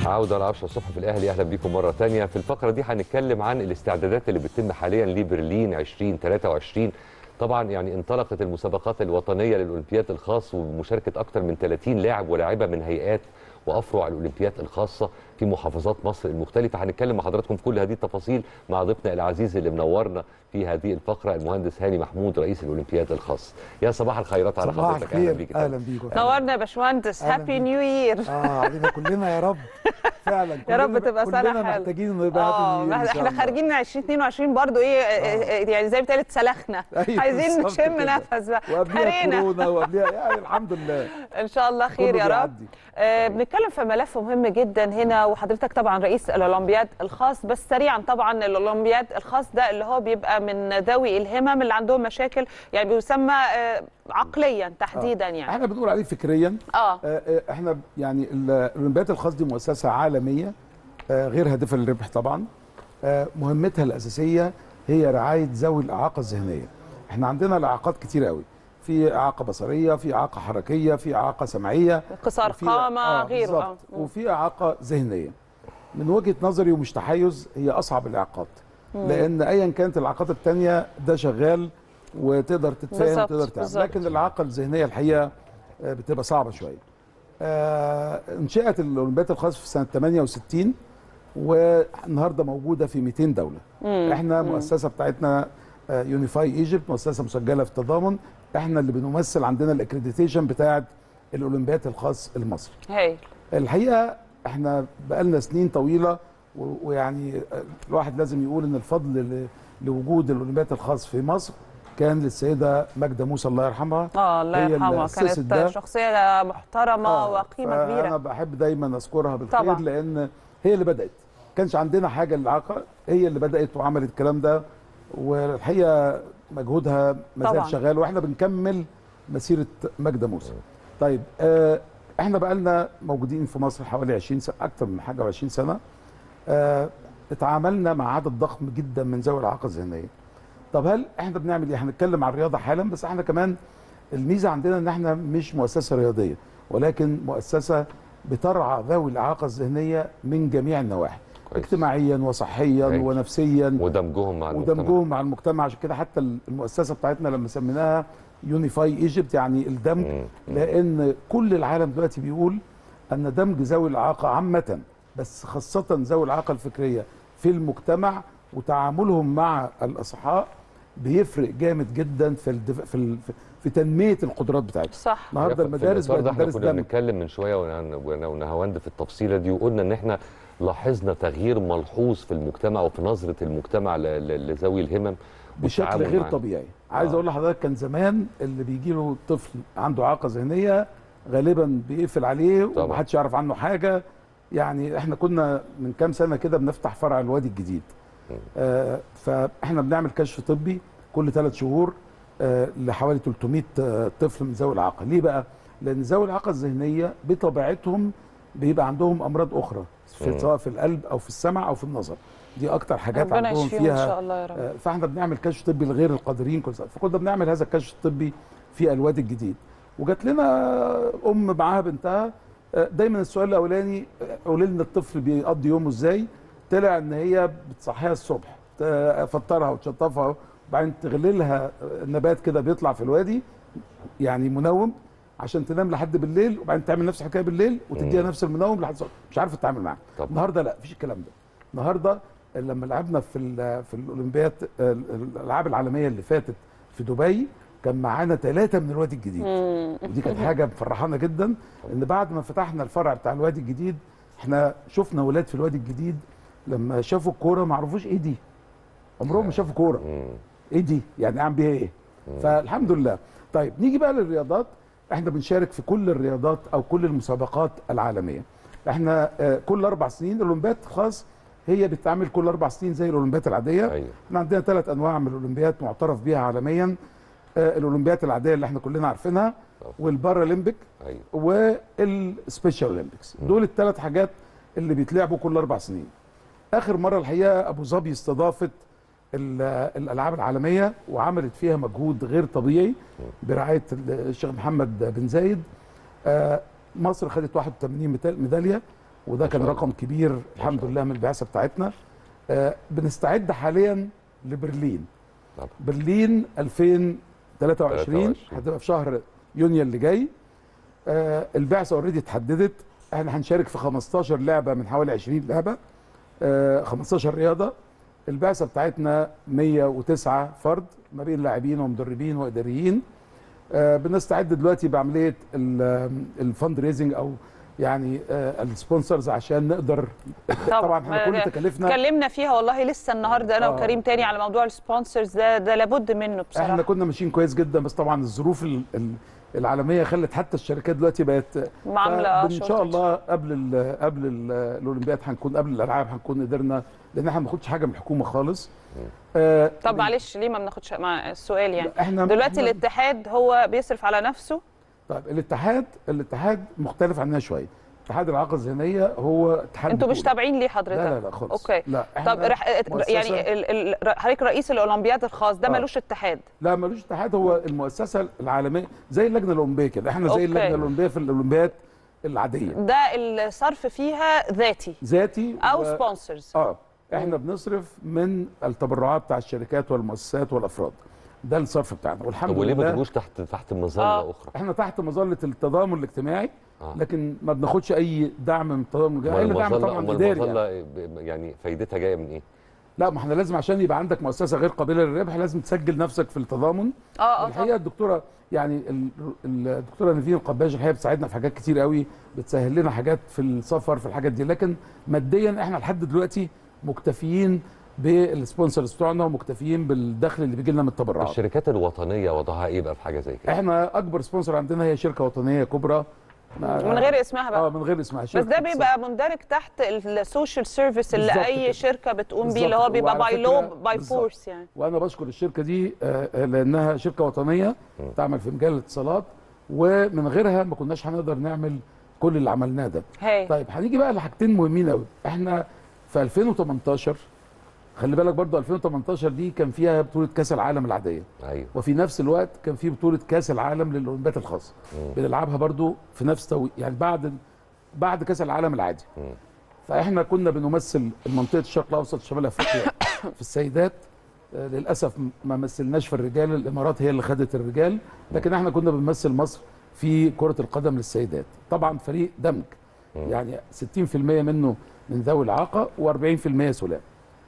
عودة لعشرة الصبح في الأهلي أهلا بكم مرة تانية في الفقرة دي هنتكلم عن الاستعدادات اللي بتتم حاليا لبرلين 2023 طبعا يعني انطلقت المسابقات الوطنية للأولمبياد الخاص وبمشاركة أكثر من 30 لاعب ولاعبة من هيئات وأفرع الأولمبياد الخاصة في محافظات مصر المختلفة هنتكلم مع حضراتكم في كل هذه التفاصيل مع ضيفنا العزيز اللي منورنا في هذه الفقرة المهندس هاني محمود رئيس الأولمبياد الخاص يا صباح الخيرات على صباح حضرتك أهلا الخير بيك اهلا بيكم نورنا يا باشمهندس أهلاً هابي بيك. نيو يير اه علينا كلنا يا رب فعلا يا رب كلنا- تبقى سنه كلنا حلوه محتاجين نبقى اه happy new year إن شاء احنا الله. خارجين من 2022 برضو ايه آه. يعني زي ما اتقالت سلخنا أيوة عايزين بالظبط نشم كده. نفس بقى وقبلها خلينا كورونا وقبلها يعني الحمد لله ان شاء الله خير كله يا رب بيعدي. آه بنتكلم في ملف مهم جدا هنا وحضرتك طبعا رئيس الاولمبياد الخاص بس سريعا طبعا الاولمبياد الخاص ده اللي هو بيبقى من ذوي الهمم اللي عندهم مشاكل يعني بيسمى آه عقليا تحديدا يعني احنا بنقول عليه فكريا اه آه، آه، احنا يعني ال- الاولمبياد الخاص دي مؤسسه عالميه آه، غير هادفه للربح طبعا آه، مهمتها الاساسيه هي رعايه ذوي الاعاقه الذهنيه احنا عندنا الاعاقات كتير قوي في اعاقه بصريه في اعاقه حركيه في اعاقه سمعيه قصار وفي- قامه غيره بالظبط. اه وفي اعاقه ذهنيه من وجهه نظري ومش تحيز هي اصعب الاعاقات لان ايا كانت الاعاقات التانية ده شغال وتقدر تتفاهم بالظبط، وتقدر تعمل بالظبط. لكن الاعاقه الذهنيه الحقيقه آه، بتبقى صعبه شويه آه، انشئت الاولمبياد الخاص في سنه 68 والنهارده موجوده في 200 دوله احنا مؤسسه بتاعتنا يونيفاي ايجيبت مؤسسه مسجله في التضامن احنا اللي بنمثل عندنا الاكريديتيشن بتاعت الاولمبياد الخاص المصري هايل الحقيقه احنا بقالنا سنين طويله و- ويعني الواحد لازم يقول ان الفضل ل- لوجود الاولمبياد الخاص في مصر كان للسيده ماجده موسى الله يرحمها اه الله هي اللي يرحمها أسست كانت ده. شخصيه محترمه آه، وقيمه فانا كبيره بحب دايما اذكرها بالخير طبعا. لان هي اللي بدات كانش عندنا حاجه للاعاقه هي اللي بدات وعملت الكلام ده والحقيقه مجهودها ما طبعا. زال شغال واحنا بنكمل مسيره ماجده موسى طيب آه احنا بقالنا موجودين في مصر حوالي 20 سنه اكتر من حاجه و20 سنه آه اتعاملنا مع عدد ضخم جدا من ذوي الاعاقه الذهنيه طب هل احنا بنعمل ايه هنتكلم عن الرياضه حالا بس احنا كمان الميزه عندنا ان احنا مش مؤسسه رياضيه ولكن مؤسسه بترعى ذوي الاعاقه الذهنيه من جميع النواحي كويس. اجتماعيا وصحيا هايل. ونفسيا ودمجهم مع المجتمع ودمجهم مع المجتمع عشان كده حتى المؤسسه بتاعتنا لما سميناها يونيفاي ايجيبت يعني الدمج مم. لان كل العالم دلوقتي بيقول ان دمج ذوي الاعاقه عامه بس خاصه ذوي الاعاقه الفكريه في المجتمع وتعاملهم مع الاصحاء بيفرق جامد جدا في الدف... في ال... في تنميه القدرات بتاعتهم صح النهارده في المدارس الإطار بقت ده احنا مدارس كنا دمج بنتكلم من شويه ون- ون- ونهاوند في التفصيله دي وقلنا ان احنا لاحظنا تغيير ملحوظ في المجتمع وفي نظره المجتمع ل- ل- لذوي الهمم بشكل والتعامل غير معاهم. طبيعي عايز آه. اقول لحضرتك كان زمان اللي بيجي له طفل عنده اعاقه ذهنيه غالبا بيقفل عليه طبعا. ومحدش يعرف عنه حاجه يعني احنا كنا من كام سنه كده بنفتح فرع الوادي الجديد آه فاحنا بنعمل كشف طبي كل ثلاث شهور آه لحوالي 300 آه، طفل من ذوي الاعاقه ليه بقى لان ذوي الاعاقه الذهنيه بطبيعتهم بيبقى عندهم امراض اخرى مم. في سواء في القلب او في السمع او في النظر دي اكتر حاجات ربنا عندهم يشفيهم فيها ان شاء الله يا رب آه، فاحنا بنعمل كشف طبي لغير القادرين كل سنه فكنا بنعمل هذا الكشف الطبي في الوادي الجديد وجات لنا ام معاها بنتها آه، دايما السؤال الاولاني آه، قولي لنا الطفل بيقضي يومه ازاي طلع ان هي بتصحيها الصبح تفطرها وتشطفها وبعدين تغلي لها نبات كده بيطلع في الوادي يعني منوم عشان تنام لحد بالليل وبعدين تعمل نفس الحكايه بالليل وتديها نفس المنوم لحد الصبح مش عارفه تتعامل معاه طبعا. النهارده لا مفيش الكلام ده النهارده لما لعبنا في ال- في الاولمبياد آه، الالعاب العالميه اللي فاتت في دبي كان معانا ثلاثه من الوادي الجديد ودي كانت حاجه مفرحانا جدا ان بعد ما فتحنا الفرع بتاع الوادي الجديد احنا شفنا ولاد في الوادي الجديد لما شافوا الكوره ما عرفوش ايه دي عمرهم ما شافوا كوره مم. ايه دي يعني اعمل بيها ايه فالحمد لله طيب نيجي بقى للرياضات احنا بنشارك في كل الرياضات او كل المسابقات العالميه احنا آه، كل اربع سنين الاولمبياد خاص هي بتتعمل كل اربع سنين زي الاولمبياد العاديه ايوه احنا عندنا ثلاث انواع من الاولمبياد معترف بيها عالميا آه، الاولمبياد العاديه اللي احنا كلنا عارفينها طبعا. والبارالمبيك ايوه والسبيشال اولمبيكس دول الثلاث حاجات اللي بيتلعبوا كل اربع سنين اخر مره الحقيقه ابو ظبي استضافت ال- الالعاب العالميه وعملت فيها مجهود غير طبيعي برعايه الشيخ محمد بن زايد آه، مصر خدت 81 ميتا- ميداليه وده كان شاء رقم كبير الحمد لله من البعثه بتاعتنا آه بنستعد حاليا لبرلين طبعا. برلين 2023 23. هتبقى في شهر يونيو اللي جاي آه البعثه اوريدي اتحددت احنا هنشارك في 15 لعبه من حوالي 20 لعبه آه 15 رياضه البعثه بتاعتنا 109 فرد ما بين لاعبين ومدربين واداريين آه بنستعد دلوقتي بعمليه الفند ريزنج او يعني آه السبونسرز عشان نقدر طبعا احنا كل تكاليفنا اتكلمنا فيها والله لسه النهارده انا آه. وكريم تاني على موضوع السبونسرز ده ده لابد منه بصراحه احنا كنا ماشيين كويس جدا بس طبعا الظروف ال- ال- العالميه خلت حتى الشركات دلوقتي بقت معامله آه ان شاء shortage. الله قبل ال قبل ال الاولمبياد هنكون قبل الالعاب هنكون قدرنا لان احنا ما بناخدش حاجه من الحكومه خالص آه طب معلش ليه ما بناخدش مع السؤال يعني احنا دلوقتي احنا- الاتحاد هو بيصرف على نفسه طيب الاتحاد الاتحاد مختلف عننا شويه اتحاد الاعاقه الذهنيه هو اتحاد انتوا مش بطولة. تابعين ليه حضرتك لا لا لا خالص اوكي لا احنا طب رح... مؤسسة- يعني ال... ال... حضرتك رئيس الاولمبياد الخاص ده آه. ملوش اتحاد لا ملوش اتحاد هو المؤسسه العالميه زي اللجنه الاولمبيه كده احنا زي أوكي. اللجنه الاولمبيه في الاولمبياد العاديه ده الصرف فيها ذاتي ذاتي او و- سبونسرز اه احنا بنصرف من التبرعات بتاع الشركات والمؤسسات والافراد ده الصرف بتاعنا والحمد طب وليه ما لله تبقوش تحت تحت مظله آه. اخرى؟ احنا تحت مظله التضامن الاجتماعي آه. لكن ما بناخدش اي دعم من التضامن الاجتماعي الا دعم والمظله طبعا أمال اداري يعني. المظله ب- يعني فايدتها جايه من ايه؟ لا ما احنا لازم عشان يبقى عندك مؤسسه غير قابله للربح لازم تسجل نفسك في التضامن اه اه الحقيقه طبعا. الدكتوره يعني ال- ال- الدكتوره نيفين القباش الحقيقه بتساعدنا في حاجات كتير قوي بتسهل لنا حاجات في السفر في الحاجات دي لكن ماديا احنا لحد دلوقتي مكتفيين بالسبونسرز بتوعنا ومكتفيين بالدخل اللي بيجي لنا من التبرعات الشركات الوطنيه وضعها ايه بقى في حاجه زي كده؟ احنا اكبر سبونسر عندنا هي شركه وطنيه كبرى ما- من غير اسمها بقى اه من غير اسمها بس شركة ده اتصال. بيبقى مندرج تحت السوشيال سيرفيس اللي بالظبط اي كده. شركه بتقوم بيه اللي بالظبط. هو بيبقى وعلى باي لو فكرة- باي بالظبط. فورس يعني وانا بشكر الشركه دي آه، آه، لانها شركه وطنيه تعمل في مجال الاتصالات ومن غيرها ما كناش هنقدر نعمل كل اللي عملناه ده هاي طيب هنيجي بقى لحاجتين مهمين قوي احنا في 2018 خلي بالك برضو 2018 دي كان فيها بطوله كاس العالم العاديه ايوه وفي نفس الوقت كان في بطوله كاس العالم للاولمبياد الخاصه بنلعبها برضو في نفس توقيت يعني بعد بعد كاس العالم العادي مم. فاحنا كنا بنمثل منطقه الشرق الاوسط شمال افريقيا في السيدات آه، للاسف ما مثلناش في الرجال الامارات هي اللي خدت الرجال لكن احنا كنا بنمثل مصر في كره القدم للسيدات طبعا فريق دمج يعني 60% منه من ذوي الاعاقه و40% سلام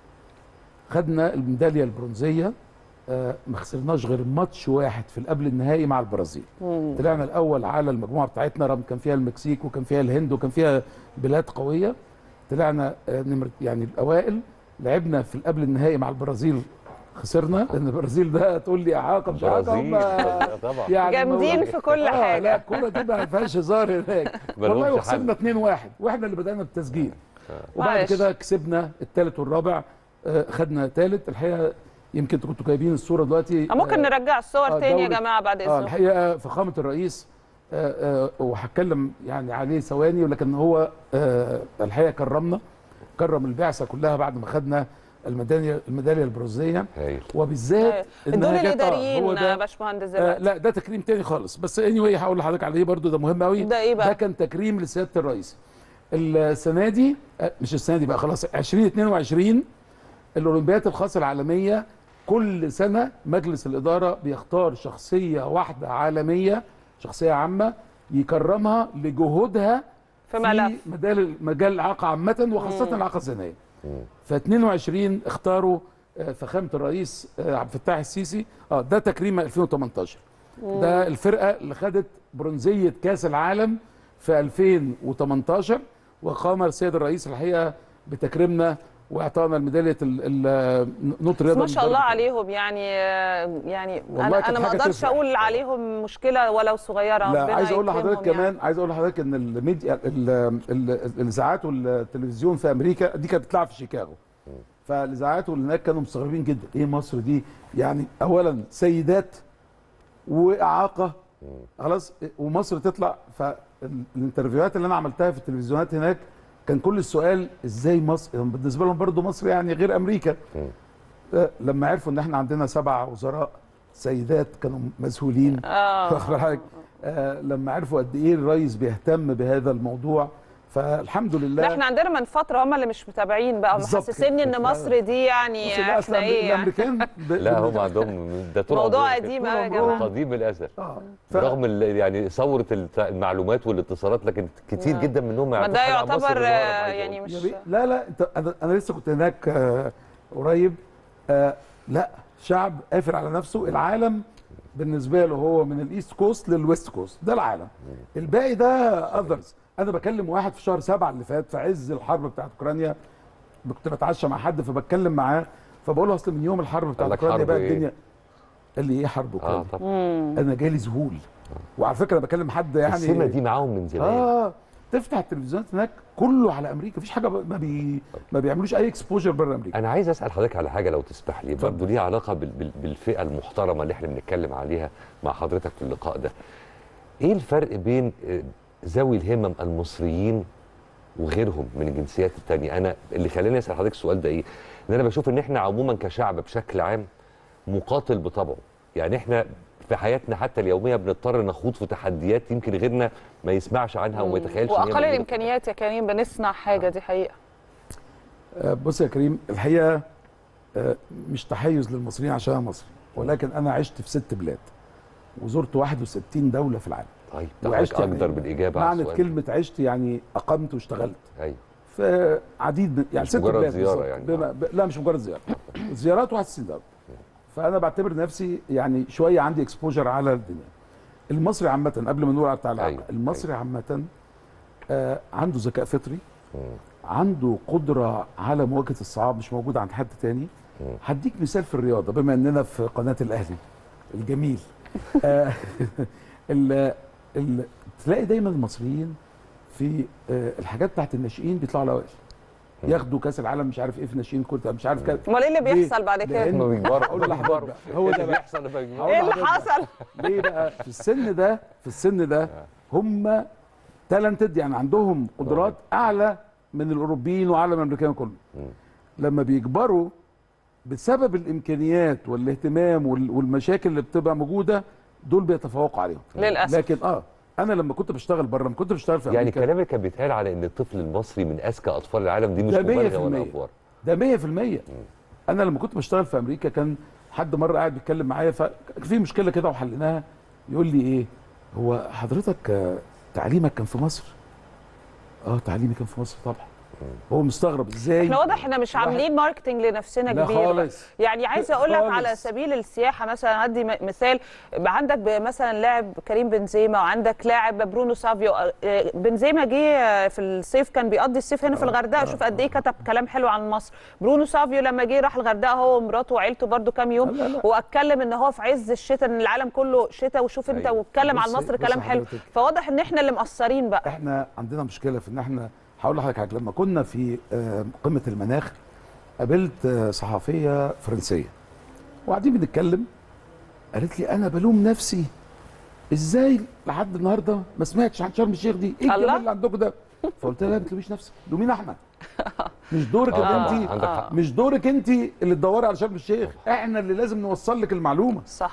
خدنا الميداليه البرونزيه آه، ما خسرناش غير ماتش واحد في القبل النهائي مع البرازيل طلعنا الاول على المجموعه بتاعتنا رغم كان فيها المكسيك وكان فيها الهند وكان فيها بلاد قويه طلعنا آه، نمر يعني الاوائل لعبنا في القبل النهائي مع البرازيل خسرنا لان البرازيل ده تقول لي اعاقه مش اعاقه هم برازيل طبعا يعني جامدين ما- في كل آه لا حاجه الكوره دي ما فيهاش هزار هناك ملهمش والله حل. وخسرنا 2-1 واحنا اللي بدانا بالتسجيل وبعد معلش. كده كسبنا الثالث والرابع آه، خدنا ثالث الحقيقه يمكن انتوا كنتوا جايبين الصوره دلوقتي آه، ممكن آه، نرجع الصور آه، تاني يا دورة- جماعه بعد اه اذنكم الحقيقه فخامه الرئيس آه، آه، وهتكلم يعني عليه ثواني ولكن هو آه، الحقيقه كرمنا كرم البعثه كلها بعد ما خدنا الميداليه الميداليه البرونزيه هايل وبالذات الدور إنها جت- آه، الاداريين هو يا ده باشمهندس آه دلوقتي لا ده تكريم تاني خالص بس اني anyway هقول لحضرتك عليه برضو ده مهم قوي ده ايه ده بقى كان تكريم لسياده الرئيس السنه دي آه، مش السنه دي بقى خلاص 2022 الاولمبياد الخاصه العالميه كل سنه مجلس الاداره بيختار شخصيه واحده عالميه شخصيه عامه يكرمها لجهودها في ملف مجال مجال الاعاقه عامه وخاصه الاعاقه الذهنيه ف 22 اختاروا آه، فخامه الرئيس آه، عبد الفتاح السيسي اه ده تكريم 2018 ده الفرقه اللي خدت برونزيه كاس العالم في 2018 وقام السيد الرئيس الحقيقه بتكريمنا واعطانا الميداليه ال- ال- نوت بس رياضه ما شاء الله عليهم يعني يعني والله انا كانت انا ما حاجة اقدرش تفرح. اقول عليهم مشكله ولو صغيره لا ربنا عايز اقول يكرمهم لحضرتك يعني. كمان عايز اقول لحضرتك ان الميديا ال- ال- الاذاعات والتلفزيون في امريكا دي كانت بتلعب في شيكاغو فالاذاعات واللي هناك كانوا مستغربين جدا ايه مصر دي يعني اولا سيدات واعاقه خلاص ومصر تطلع فالانترفيوهات اللي انا عملتها في التلفزيونات هناك كان كل السؤال ازاي مصر بالنسبه لهم برضو مصر يعني غير امريكا آه، لما عرفوا ان احنا عندنا سبع وزراء سيدات كانوا مذهولين اه واخد بالك آه لما عرفوا قد ايه الرئيس بيهتم بهذا الموضوع فالحمد لله لا احنا عندنا من فتره هم اللي مش متابعين بقى بالظبط محسسيني ان كده. مصر دي يعني بص، لا، أصل احنا ايه يعني الامريكان ب- لا هم عندهم ده طول موضوع عمرهم كده. قديم طول قوي يا عمرهم جماعه قديم الازل اه ف- رغم ال- يعني ثوره الت- المعلومات والاتصالات لكن كتير نعم. جدا منهم ما يعرفوا ده حاجة عن مصر يعتبر بالعربي، آه، عايز يعني أقول. مش يا بيه- لا لا انت انا انا لسه كنت هناك آه، قريب آه، لا شعب قافل على نفسه العالم بالنسبه له هو من الايست كوست للويست كوست ده العالم الباقي ده اذرز انا بكلم واحد في شهر سبعة اللي فات في عز الحرب بتاعت اوكرانيا كنت بتعشى مع حد فبتكلم معاه فبقول له اصل من يوم الحرب بتاعت قال لك اوكرانيا حرب بقى إيه؟ الدنيا قال لي ايه حرب اوكرانيا اه طبعا انا جالي ذهول وعلى فكره بكلم حد يعني السمه دي معاهم من زمان اه تفتح التلفزيونات هناك كله على امريكا مفيش حاجه ما بي ما بيعملوش اي اكسبوجر بره امريكا انا عايز اسال حضرتك على حاجه لو تسمح لي اتفضل. برضه ليها علاقه بال- بال- بالفئه المحترمه اللي احنا بنتكلم عليها مع حضرتك في اللقاء ده ايه الفرق بين آه، ذوي الهمم المصريين وغيرهم من الجنسيات التانية انا اللي خلاني اسال حضرتك السؤال ده ايه ان انا بشوف ان احنا عموما كشعب بشكل عام مقاتل بطبعه يعني احنا في حياتنا حتى اليوميه بنضطر نخوض في تحديات يمكن غيرنا ما يسمعش عنها وما يتخيلش إن هي واقل موجودة. الامكانيات يا كريم بنصنع حاجه دي حقيقه آه بص يا كريم الحقيقه آه مش تحيز للمصريين عشان أنا مصري ولكن انا عشت في ست بلاد وزرت 61 دوله في العالم طيب ده وعشت حضرتك يعني- اقدر بالاجابه على معنى السؤال كلمه عشت يعني اقمت واشتغلت ايوه في عديد من يعني مش ست مجرد بلاد زيارة بالظبط. يعني. بما ب... لا مش مجرد زياره زيارات 61 دوله فانا بعتبر نفسي يعني شويه عندي اكسبوجر على الدنيا المصري عامه قبل ما نقول على بتاع العالم أيوة، المصري عامه آه عنده ذكاء فطري مم. عنده قدره على مواجهه الصعاب مش موجود عند حد تاني مم. هديك مثال في الرياضه بما اننا في قناه الاهلي الجميل آه، ال ال تلاقي دايما المصريين في آه، الحاجات بتاعت الناشئين بيطلعوا الاوائل ياخدوا كاس العالم مش عارف ايه في ناشئين كره مش عارف كده امال ايه اللي ليه؟ بيحصل بعد كده لأن- ما بيكبروا أقول ما لحضرتك بيكبروا بقى، هو ده اللي بقى. بيحصل لما بيكبروا هقول ايه اللي لحضرتك حصل ليه بقى في السن ده في السن ده هم تالنتد يعني عندهم قدرات اعلى من الاوروبيين واعلى من الامريكان كله مم. لما بيكبروا بسبب الامكانيات والاهتمام وال- والمشاكل اللي بتبقى موجوده دول بيتفوقوا عليهم للاسف لكن اه انا لما كنت بشتغل بره لما كنت بشتغل في يعني امريكا الكلام اللي كان بيتقال على ان الطفل المصري من اذكى اطفال العالم دي مش ده مبالغه ولا 100%. افوار ده 100% انا لما كنت بشتغل في امريكا كان حد مره قاعد بيتكلم معايا ففي مشكله كده وحليناها يقول لي ايه هو حضرتك آه، تعليمك كان في مصر اه تعليمي كان في مصر طبعا هو مستغرب ازاي احنا واضح احنا مش واحد- عاملين ماركتنج لنفسنا لا كبير خالص. يعني عايزه اقول لك خالص. على سبيل السياحه مثلا هدي م- مثال عندك ب- مثلا لاعب كريم بنزيما وعندك لاعب برونو سافيو اه، بنزيما جه في الصيف كان بيقضي الصيف هنا في الغردقه شوف قد ايه كتب كلام حلو عن مصر برونو سافيو لما جه راح الغردقه هو ومراته وعيلته برده كام يوم لا، لا. واتكلم ان هو في عز الشتاء ان العالم كله شتاء وشوف انت أيوة. واتكلم عن بصي- مصر بصي كلام حلو حضرتك. فواضح ان احنا اللي مقصرين بقى احنا عندنا مشكله في ان احنا هقول لحضرتك حاجه لما كنا في آه، قمه المناخ قابلت آه، صحفيه فرنسيه وقاعدين بنتكلم قالت لي انا بلوم نفسي ازاي لحد النهارده ما سمعتش عن شرم الشيخ دي ايه الله. الجمال اللي عندكم ده فقلت لها لا ما تلوميش نفسك لومينا احنا مش دورك ان آه، انت عندك حق. مش دورك انت اللي تدوري على شرم الشيخ احنا اللي لازم نوصل لك المعلومه صح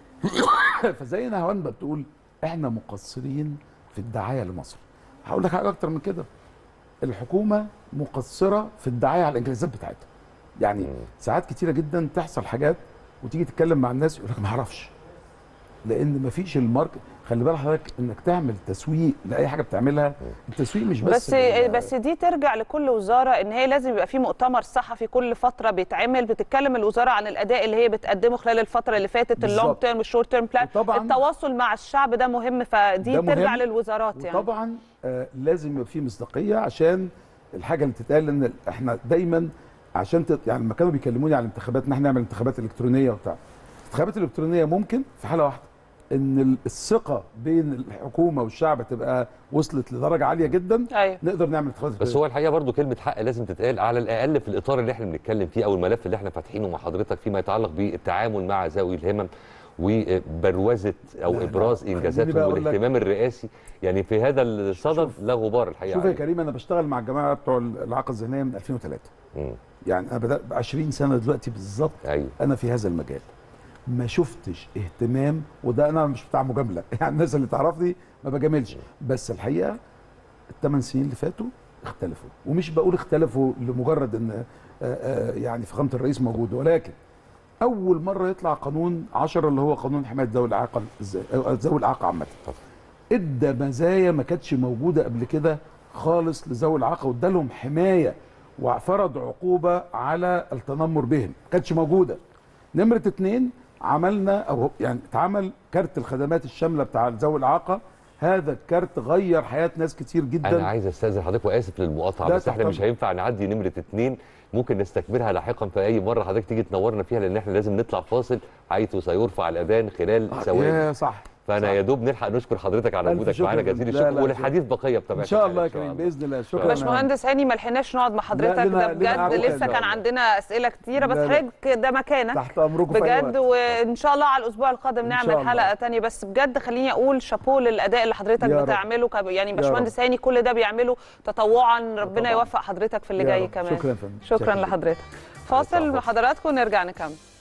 فزي نهوان بتقول احنا مقصرين في الدعايه لمصر هقول لك حاجه اكتر من كده الحكومه مقصره في الدعايه على الانجازات بتاعتها يعني ساعات كتيره جدا تحصل حاجات وتيجي تتكلم مع الناس يقول لك ما اعرفش لان مفيش الماركت خلي بالك حضرتك انك تعمل تسويق لاي حاجه بتعملها التسويق مش بس بس بال- بس دي ترجع لكل وزاره ان هي لازم يبقى في مؤتمر صحفي كل فتره بيتعمل بتتكلم الوزاره عن الاداء اللي هي بتقدمه خلال الفتره اللي فاتت اللونج بالظبط. تيرم والشورت تيرم بلان وطبعاً- التواصل مع الشعب ده مهم فدي ده مهم. ترجع للوزارات يعني وطبعا آه لازم يبقى في مصداقيه عشان الحاجه اللي تتقال ان احنا دايما عشان تت... يعني لما كانوا بيكلموني على الانتخابات ان احنا نعمل انتخابات الكترونيه وبتاع الانتخابات الالكترونيه ممكن في حاله واحده ان ال- الثقه بين الحكومه والشعب تبقى وصلت لدرجه عاليه جدا ايوه نقدر نعمل انتخابات بس هو الحقيقه برضو كلمه حق لازم تتقال على الاقل في الاطار اللي احنا بنتكلم فيه او الملف اللي احنا فاتحينه مع حضرتك فيما يتعلق بالتعامل مع ذوي الهمم وبروزه او لا، لا، ابراز خليني انجازاتهم بقى أقول لك- والاهتمام الرئاسي يعني في هذا الصدد لا غبار الحقيقه شوف يا عليه. كريم انا بشتغل مع الجماعه بتوع الاعاقه الذهنيه من 2003 مم. يعني انا بدات ب 20 سنه دلوقتي بالظبط ايوه انا في هذا المجال ما شفتش اهتمام وده انا مش بتاع مجامله يعني الناس اللي تعرفني ما بجاملش بس الحقيقه الثمان سنين اللي فاتوا اختلفوا ومش بقول اختلفوا لمجرد ان آه، آه، يعني فخامه الرئيس موجود ولكن اول مره يطلع قانون 10 اللي هو قانون حمايه ذوي الاعاقه الز- آه، ذوي الاعاقه عامه ادى مزايا ما كانتش موجوده قبل كده خالص لذوي الاعاقه وادالهم حمايه وفرض عقوبه على التنمر بهم ما كانتش موجوده نمره اتنين عملنا او يعني اتعمل كارت الخدمات الشامله بتاع ذوي الاعاقه هذا الكارت غير حياه ناس كتير جدا انا عايز استاذن حضرتك واسف للمقاطعه لا بس احنا تحت مش هينفع نعدي نمره اتنين ممكن نستكملها لاحقا في اي مره حضرتك تيجي تنورنا فيها لان احنا لازم نطلع فاصل حيث سيرفع الاذان خلال ثواني يا صح فانا صح. يا دوب نلحق نشكر حضرتك على ألف وجودك شكر معانا يا جزيل فندم. لا، الشكر لا، وللحديث بقيه بطبيعه ان شاء الحال الله يا كريم باذن الله شكرا باشمهندس هاني ما لحقناش نقعد مع حضرتك لنا- ده لنا بجد قعدة لسه تانية. كان عندنا اسئله كتيره بس لا، لا. حضرتك ده مكانك تحت امركم في أي بجد وقت. وان شاء الله على الاسبوع القادم إن نعمل شاء الله. حلقه تانية بس بجد خليني اقول شابوه للاداء اللي حضرتك يا رب. بتعمله كب- يعني يا باشمهندس هاني كل ده بيعمله تطوعا ربنا طبعاً. يوفق حضرتك في اللي يا جاي رب. كمان شكرا يا فندم شكرا شكراً. لحضرتك فاصل فاصل. مع حضراتكم نرجع نكمل